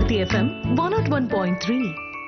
Bhakti FM 101.3.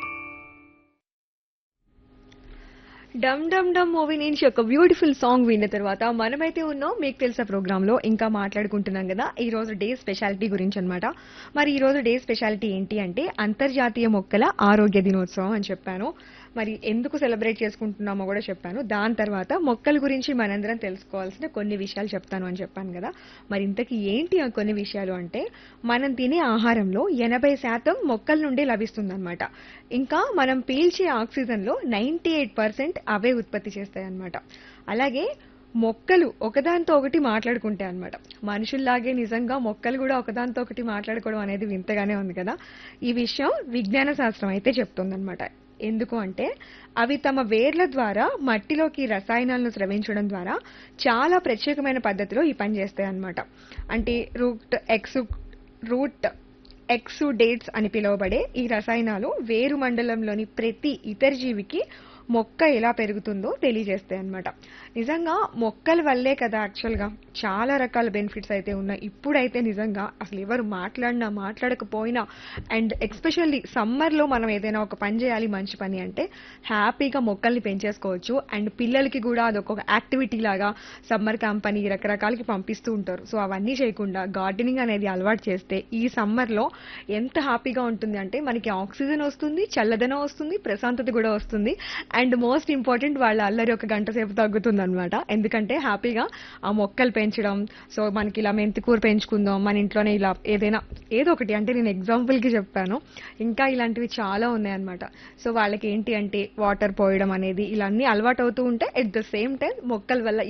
Dum Dum Dum movie నుంచి ఒక beautiful song విన్న తర్వాత మనమైతే ఉన్నాం మీకు తెలిసే ప్రోగ్రామ్ లో ఇంకా మాట్లాడుకుంటున్నాం కదా ఈ రోజు డే స్పెషాలిటీ గురించి అన్నమాట మరి ఈ రోజు డే స్పెషాలిటీ ఏంటి అంటే అంతర్జాతీయ మొక్కల ఆరోగ్య దినోత్సవం అని చెప్పాను మరి ఎందుకు సెలబ్రేట్ చేసుకుంటున్నామో కూడా చెప్పాను దాని తర్వాత మొక్కల గురించి మనందరం తెలుసుకోవాల్సిన కొన్ని విషయాలు చెప్తాను అని చెప్పాను కదా మరి ఇంతకీ ఏంటి ఆ కొన్ని విషయాలు అంటే మనం తినే ఆహారంలో ఎనభై శాతం మొక్కల నుండి లభిస్తుందన్నమాట ఇంకా మనం పీల్చే ఆక్సిజన్లో నైంటీ ఎయిట్ పర్సెంట్ అవే ఉత్పత్తి చేస్తాయి అన్నమాట అలాగే మొక్కలు ఒకదాంతో ఒకటి మాట్లాడుకుంటాయి అన్నమాట మనుషుల్లాగే నిజంగా మొక్కలు కూడా ఒకదాంతో ఒకటి మాట్లాడుకోవడం అనేది వింతగానే ఉంది కదా ఈ విషయం విజ్ఞాన శాస్త్రం అయితే చెప్తుందన్నమాట ఎందుకు అంటే అవి తమ వేర్ల ద్వారా మట్టిలోకి రసాయనాలను స్రవించడం ద్వారా చాలా ప్రత్యేకమైన పద్ధతిలో ఈ పని చేస్తాయి అన్నమాట అంటే రూట్ ఎక్సు రూట్ ఎక్సుడేట్స్ అని పిలువబడే ఈ రసాయనాలు వేరు మండలంలోని ప్రతి ఇతర జీవికి మొక్క ఎలా పెరుగుతుందో తెలియజేస్తాయి అన్నమాట నిజంగా మొక్కల వల్లే కదా యాక్చువల్గా చాలా రకాల బెనిఫిట్స్ అయితే ఉన్నాయి ఇప్పుడైతే నిజంగా అసలు ఎవరు మాట్లాడినా మాట్లాడకపోయినా అండ్ ఎక్స్పెషల్లీ సమ్మర్లో మనం ఏదైనా ఒక పని చేయాలి మంచి పని అంటే హ్యాపీగా మొక్కల్ని పెంచేసుకోవచ్చు అండ్ పిల్లలకి కూడా అదొక యాక్టివిటీ లాగా సమ్మర్ క్యాంప్ అని రకరకాలకి పంపిస్తూ ఉంటారు సో అవన్నీ చేయకుండా గార్డెనింగ్ అనేది అలవాటు చేస్తే ఈ సమ్మర్లో ఎంత హ్యాపీగా ఉంటుంది అంటే మనకి ఆక్సిజన్ వస్తుంది చల్లదనం వస్తుంది ప్రశాంతత కూడా వస్తుంది అండ్ మోస్ట్ ఇంపార్టెంట్ వాళ్ళ అల్లరి ఒక గంట సేపు తగ్గుతుంది అనమాట ఎందుకంటే హ్యాపీగా ఆ మొక్కలు పెంచడం సో మనకి ఇలా మెంతికూర పెంచుకుందాం మన ఇంట్లోనే ఇలా ఏదైనా ఏదో ఒకటి అంటే నేను example కి చెప్పాను ఇంకా ఇలాంటివి చాలా ఉన్నాయన్నమాట సో వాళ్ళకి ఏంటి అంటే వాటర్ పోయడం అనేది ఇలా అన్ని అలవాటు అవుతూ ఉంటే ఎట్ ద సేమ్ టైం మొక్కల వల్ల